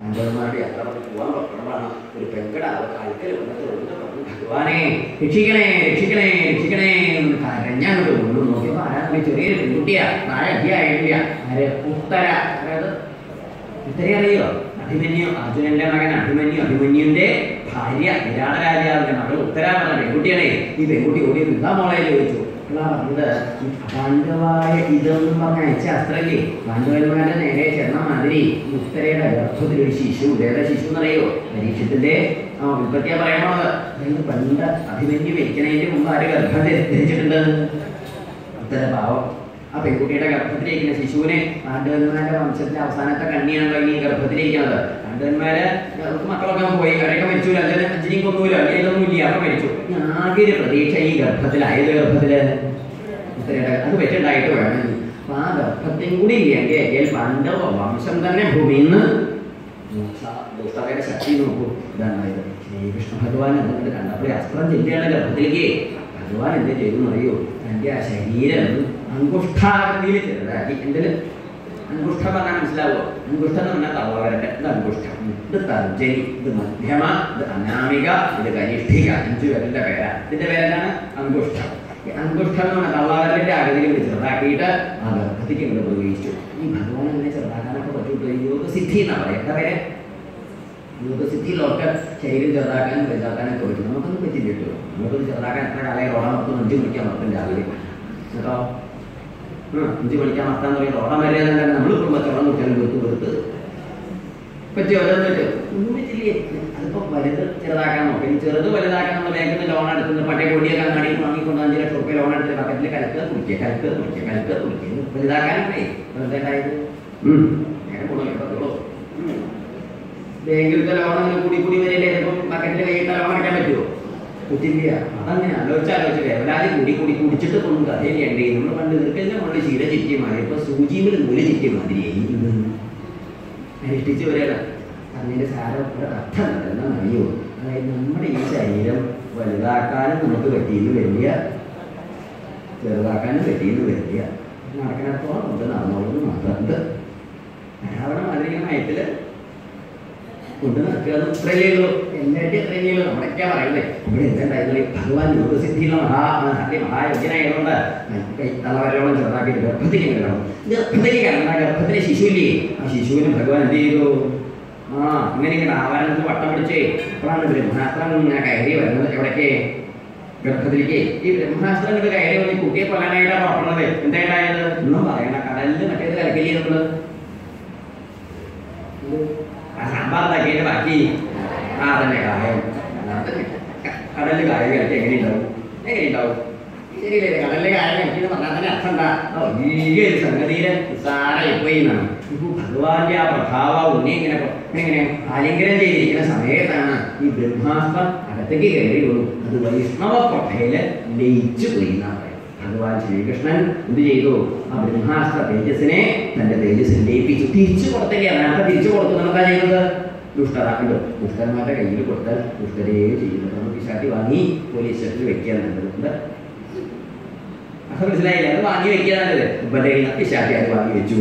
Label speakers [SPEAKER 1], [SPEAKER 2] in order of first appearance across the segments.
[SPEAKER 1] അഞ്ചന്മാരുടെ യാത്ര പോകാൻ പുറപ്പെടുമ്പോഴാണ് ഒരു പെങ്കടാവ് കാൽക്കൽ വന്നിട്ട് വന്നിട്ട് പറഞ്ഞു ഭഗവാനെ രക്ഷിക്കണേ രക്ഷിക്കണേ രക്ഷിക്കണേ എന്ന് കരഞ്ഞാണ്ട് കൊണ്ടു നോക്കിയപ്പോൾ ആരാണ് ചെറിയൊരു പെൺകുട്ടിയാ നാളെ അധ്യായില്ല ആര് ഉത്തര അതായത് ഉത്തര അറിയോ അഭിമന്യു അർജുനന്റെ മകൻ അഭിമന്യു അഭിമന്യുവിന്റെ ഭാര്യ വിരാട രാജാവിന്റെ മകൾ ഉത്തര പറഞ്ഞ പെൺകുട്ടിയാണേ ഈ പെൺകുട്ടി ഓടി എന്താ മോളെ ചോദിച്ചു അല്ല പറഞ്ഞത് ഈ പാണ്ഡവായ ഇതെന്ന് പറഞ്ഞ അയച്ച അസ്ത്രല്ലേ പാണ്ഡവന്മാരുടെ നേരെ ചെന്ന മാതിരി ഈ ഉത്തരയുടെ ഗർഭത്തിൽ ഒരു ശിശു വേറെ ശിശു എന്നറിയോ പരീക്ഷത്തിന്റെ ആ ഉൽപ്പത്തിയാ പറയണത് അതായത് പണ്ട് അഭിമന്യു വെക്കണതിന്റെ മുമ്പ് ആര് ഗർഭം ധരിച്ചിട്ടുണ്ട് ഉത്തര പാവം ആ പെൺകുട്ടിയുടെ ഗർഭത്തിലിരിക്കുന്ന ശിശുവിനെ പാണ്ഡവന്മാരുടെ വംശത്തിലെ അവസാനത്തെ കണ്ണിയാണല്ലോ ഈ ഗർഭത്തിലിരിക്കുന്നത് പാണ്ഡവന്മാര് അവർക്ക് മക്കളൊക്കെ പോയി അവരൊക്കെ മരിച്ചു അഞ്ചന അഞ്ചനെയും കൊന്നൂല ഇതൊന്നും ഇല്ല അപ്പൊ മരിച്ചു ഇനി ആകെ ഒരു പ്രതീക്ഷ ഈ ഗർഭത്തിൽ ഏത് ഗർഭത്തില് ഉത്തരയുടെ അത് വെച്ചുണ്ടായിട്ട് വേണം ഇനി. അപ്പൊ ആ ഗർഭത്തെയും കൂടി ഇല്ലെങ്കിൽ എങ്കിൽ പാണ്ഡവ വംശം തന്നെ ഭൂമിയിൽ നിന്ന് ദുഷ്ടതയുടെ ശക്തി നോക്കൂ ഇതാണ് ഇത് ശ്രീകൃഷ്ണ ഭഗവാൻ എന്നിട്ട് കണ്ടപ്പോൾ അസ്ത്രം ചെല്ലുകയാണ് ഗർഭത്തിലേക്ക് ഭഗവാൻ എന്ത് ചെയ്തു അറിയോ തൻ്റെ ആ ശരീരം അങ്കുഷ്ഠാകൃതിയിൽ ചെറുതാക്കി എന്തിന് അങ്കുഷ്ഠം പറഞ്ഞാൽ മനസ്സിലാവോ അങ്കുഷ്ഠം എന്ന് പറഞ്ഞാൽ തള്ളവരുടെ ഇത് അങ്കുഷ്ഠം ഇത് തർജനി ഇത് മധ്യമ ഇത് അനാമിക ഇത് കനിഷ്ഠിക അഞ്ചു പേരുടെ പേരാ ഇതിന്റെ പേരെന്താണ് അങ്കുഷ്ഠം ഈ അങ്കുഷ്ഠം എന്ന് പറഞ്ഞാൽ തള്ളവരുടെ ആകൃതിയിൽ ചെറുതാക്കിയിട്ട് ആ ഗർഭത്തിക്ക് ഇങ്ങോട്ട് പ്രവേശിച്ചു ഈ ഭഗവാൻ എന്നെ ചെറുതാക്കാനൊക്കെ പറ്റൂട്ടോ യോഗസിദ്ധി എന്നാ പറയാ എന്താ പേര് യോഗസിദ്ധിയിലൊക്കെ ശരീരം ചെറുതാക്കാനും വലുതാക്കാനൊക്കെ പറ്റും നമുക്കൊന്നും പറ്റില്ല കേട്ടോ നമുക്കൊന്ന് ചെറുതാക്കാൻ എത്ര കാലമായി റോഡ മൊത്തം അഞ്ച് മണിക്കാൻ മൊത്തം രാവിലെ കേട്ടോ ഉം, അഞ്ച് മണിക്കാൻ മൊത്തം എന്ന് പറയുന്നത് റോഡ മര്യാദ നമ്മൾ കുടുംബത്തോളം കുട്ടികളും വെറുത്ത് വെറുത്ത് പറ്റിയോ അതൊന്നും പറ്റുമോ ഒന്നും പറ്റില്ലേ അതിപ്പോ വലുത് ചെറുതാക്കാൻ നോക്കി ചെറുത് വലുതാക്കാൻ നമ്മൾ ബാങ്കിൽ നിന്ന് ലോൺ എടുക്കുന്ന പട്ടേ കൊടിയൊക്കെ അങ്ങാടി വാങ്ങിക്കൊണ്ട് അഞ്ച് ലക്ഷം റുപ്യ ലോൺ എടുത്ത് ബക്കറ്റിൽ കലക്കുക കുടിക്കുക കലക്കുക കുടിക്കുക കലക്കുക കുടിക്കുക വലുതാക്കാനല്ലേ വെറുതെ ഉണ്ടായത് ഉം. നേരെ പോണോ കേട്ടോ ബാങ്കിലത്തെ ലോൺ അങ്ങനെ കൂടി കൂടി വരില്ലേ ചിലപ്പം ബക്കറ്റിൽ കൈയിട്ട് ലോൺ അടയ്ക്കാൻ പറ്റുമോ പറ്റില്ല അതങ്ങനെ ആലോചിച്ച് ആലോചിച്ച് വേവലാതി കൂടി കൂടി കുടിച്ചിട്ട് ഒന്നും കഥയില്ലേ നമ്മൾ പണ്ട് നിർക്കലിന്റെ മുകളിൽ ശീല ചിറ്റി മാറി ഇപ്പൊ സൂചിയിൽ നൂല് ചിറ്റി മാതിരിയായി അനുഷ്ഠിച്ച് വരിക അതിന്റെ സാരം ഒരു അർത്ഥം എന്താണെന്നറിയോ അതായത് നമ്മുടെ ഈ ശരീരം വലുതാക്കാനും നമുക്ക് പറ്റിയെന്ന് വരില്ല ചെറുതാക്കാനും പറ്റിയെന്ന് വരില്ല നടക്കണത്തോളം കൊണ്ട് നടന്നോളൂ മാത്രമുണ്ട് അവിടെ മാതിരി മയത്തില് കൊണ്ട് നടക്കുക അത് ഇത്രയേ ഉള്ളൂ എല്ലാവരുടെയും ഇത്രയേ ഉള്ളൂ നമ്മളൊക്കെ പറയുന്നത് ഇവിടെ എന്തുണ്ടായിരുന്നു ഭഗവാൻ യോഗസിദ്ധിയുള്ള മഹാ മഹാ മഹായോഗ്യനായതുകൊണ്ട് തളവരോളം ചെറുതാക്കിയിട്ട് ഗർഭത്തിലേക്ക് കിടക്കണം ഗർഭത്തിലേക്ക് കിടന്ന ഗർഭത്തിലെ ശിശുവില്ലേ ആ ശിശുവിന് ഭഗവാൻ എന്ത് ചെയ്തു ആ ഇങ്ങനെ ഇങ്ങനെ ആവാരത്തിൽ വട്ടം പിടിച്ചേ അപ്പോഴാണ് ബ്രഹ്മാസ്ത്രം ഇങ്ങനെ കയറി വരുന്നത് എവിടേക്ക് ഗർഭത്തിലേക്ക് ഈ ബ്രഹ്മാസ്ത്രം ഇങ്ങോട്ട് കയറി വന്ന് ഈ കുട്ടിയെ കൊല്ലാനായിട്ടാണ് പുറപ്പെടുന്നത് എന്തായിട്ടായത് ഒന്നും പറയണ കടലിൽ മറ്റേത് കലക്കല്ലേ നമ്മള് ആ സാമ്പാർ ഉണ്ടാക്കിയതിന്റെ ബാക്കി ആ തന്നെ കായം അതന്നെ. ക- കടലിൽ കായം കഴിച്ച് എങ്ങനെ ഉണ്ടാവും എങ്ങനെ ഉണ്ടാവും ശരിയല്ലേ കടലിലെ കായം കഴിക്കുന്ന പറഞ്ഞാൽ തന്നെ അർത്ഥം എന്താ ഓ, ഈ ഒരു സംഗതിയില് നിസ്സാരായി പോയി എന്നാണ് ഇപ്പൊ ഭഗവാന്റെ ആ പ്രഭാവ ഉണ്ണി ഇങ്ങനെ കൊ- ഇങ്ങനെ ആലിംഗനം ചെയ്തിരിക്കുന്ന സമയത്താണ് ഈ ബ്രഹ്മാസ്ത്രം അകത്തേക്ക് കയറി വന്നു അത് വൈഷ്ണവ പ്രഭയില് ലയിച്ചു പോയി എന്നാണ് പറയുന്നത് ഭഗവാൻ ശ്രീകൃഷ്ണൻ എന്ത് ചെയ്തു ആ ബ്രഹ്മാസ്ത്ര തേജസ്സിനെ തന്റെ തേജസ്സിൽ ലയിപ്പിച്ചു തിരിച്ചു കൊടുത്തില്ല നേരത്തെ തിരിച്ചു കൊടുത്തു എന്താ ചെയ്യുന്നത് ദുഷ്ടരാക്കുണ്ട് ദുഷ്ടന്മാരുടെ കയ്യിൽ കൊടുത്താൽ ദുഷ്ടരേ ചെയ്യുന്നത് നമ്മൾ പിശാട്ടി വാങ്ങി പോലീസ് സ്റ്റേഷനിൽ വെക്കുക നല്ലതുണ്ട് അത് മനസ്സിലായില്ല അത് വാങ്ങി വെക്കുക നല്ലത് ഉപലയിൽ പിശാട്ടി അത് വാങ്ങി വെച്ചു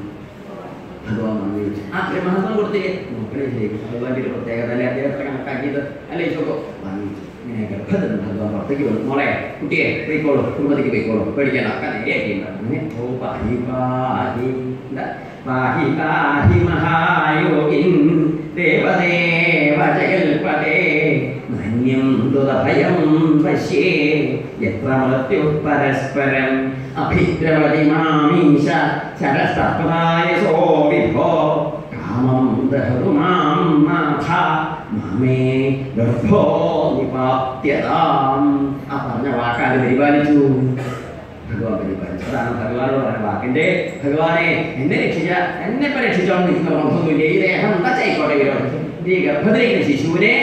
[SPEAKER 1] ഭഗവാൻ വാങ്ങി വെച്ചു ആ ബ്രഹ്മാസ്ത്രം കൊടുത്തില്ലേ നോക്കണേ ശരി ഭഗവാന്റെ ഒരു പ്രത്യേകത അല്ലെ അദ്ദേഹത്തെ കണക്കാക്കിയത് അല്ലേ ചോക്കോ വാങ്ങി വെച്ചു ഇങ്ങനെ ഗർഭത്തിൽ ഭഗവാൻ പുറത്തേക്ക് വന്നു മോളെ കുട്ടിയെ പോയിക്കോളൂ കുടുംബത്തേക്ക് പോയിക്കോളൂ പേടിക്കാൻ ഒക്കെ നേരെയാക്കിയിട്ടുണ്ട് അങ്ങനെ ഓ പാഹി പാഹി എന്താ പാഹി പാഹി മഹായോഗിൻ ദേവദേവ ജഗൽപദേ മന്യം ദുരഭയം പശ്യേ എത്ര മൃത്യു പരസ്പരം അഭിദ്രവതി മാമീശ ശരസപ്രായസോ വിഭോ കാമം ദഹതു മാം നാഥ മാമേ ഗർഭോ നിപാത്യതാം ആ പറഞ്ഞ വാക്കാല് പരിപാലിച്ചു ഭഗവാൻ പരിപാലിച്ചു അതാണ് ഭഗവാനോട് പറഞ്ഞ വാക്കിന്റെ ഭഗവാനെ എന്നെ രക്ഷിച്ച എന്നെ ഇപ്പൊ രക്ഷിച്ചോണ്ട് നിൽക്കുന്ന പ്രശ്നമൊന്നുമില്ല ഈ ദേഹം എന്താ ചെയ്യിക്കോട്ടെ വിരോധം ഈ ഗർഭത്തിലിരിക്കുന്ന ശിശുവിനെ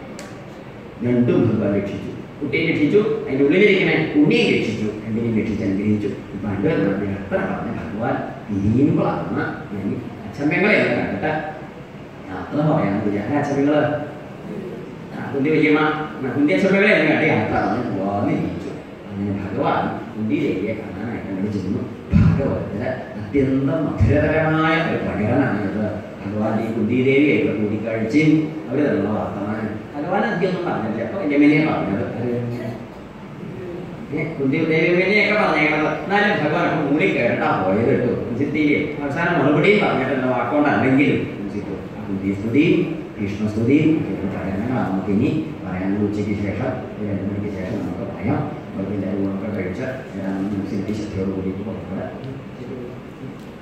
[SPEAKER 1] രണ്ടും ഭഗവാൻ രക്ഷിച്ചു കുട്ടിയെ രക്ഷിച്ചു അതിന്റെ ഉള്ളിലിരിക്കുന്ന ഉണ്ണിയെ രക്ഷിച്ചു രണ്ടിനെയും രക്ഷിച്ച് അനുഗ്രഹിച്ചു പണ്ട് പറഞ്ഞ എത്ര പറഞ്ഞ ഭഗവാൻ ഇരിയുമ്പോഴാണ് ഞാൻ അച്ഛമ്മങ്ങളെ എല്ലാം കണ്ടിട്ട് യാത്ര പറയാൻ ഞാൻ അച്ഛമ്മങ്ങള് കുന്തി വല്യമ്മ കുന്തി അച്ഛമ്മകളെ എല്ലാം കണ്ട് യാത്ര പറഞ്ഞ് പോവാന്ന് ഇരിച്ചു അങ്ങനെ ഭഗവാൻ കുന്തി ദേവിയെ കാണാനായിട്ട് അവിടെ ചെന്നു ഭാഗവതത്തില് അത്യന്തം മധുരതരമായ ഒരു പ്രകടനമാണിത് ഭഗവാൻ ഈ കുന്തിദേവിയായിട്ട് കൂടിക്കാഴ്ചയും അവർ തരുന്ന വർത്തമാനം ഭഗവാൻ അധികമൊന്നും പറഞ്ഞില്ല അപ്പൊ വല്യമ്മനെ പറഞ്ഞത് കുന്തിദേവിനെയൊക്കെ പറഞ്ഞേക്കണത് എന്നാലും ഭഗവാൻ അപ്പൊ മൂടി കേട്ടാ പോയത് കേട്ടോ സിദ്ധിയിലെ അവസാനം മറുപടിയും പറഞ്ഞിട്ടുള്ള വാക്കുകൊണ്ടല്ലെങ്കിലും കുന്തിസ്തുതിയും ഭീഷ്മസ്തുതിയും ഒക്കെ പഠനങ്ങളാണ് നമുക്ക് ഇനി പറയാൻ ഉച്ചയ്ക്ക് ശേഷം ഒരു രണ്ട് മണിക്ക് ശേഷം നമുക്ക് പറയാം അപ്പോൾ എല്ലാവരും ഊണൊക്കെ കഴിച്ച് സിദ്ധി ശക്തിയോട് കൂടിയിട്ട് പുറപ്പെടാം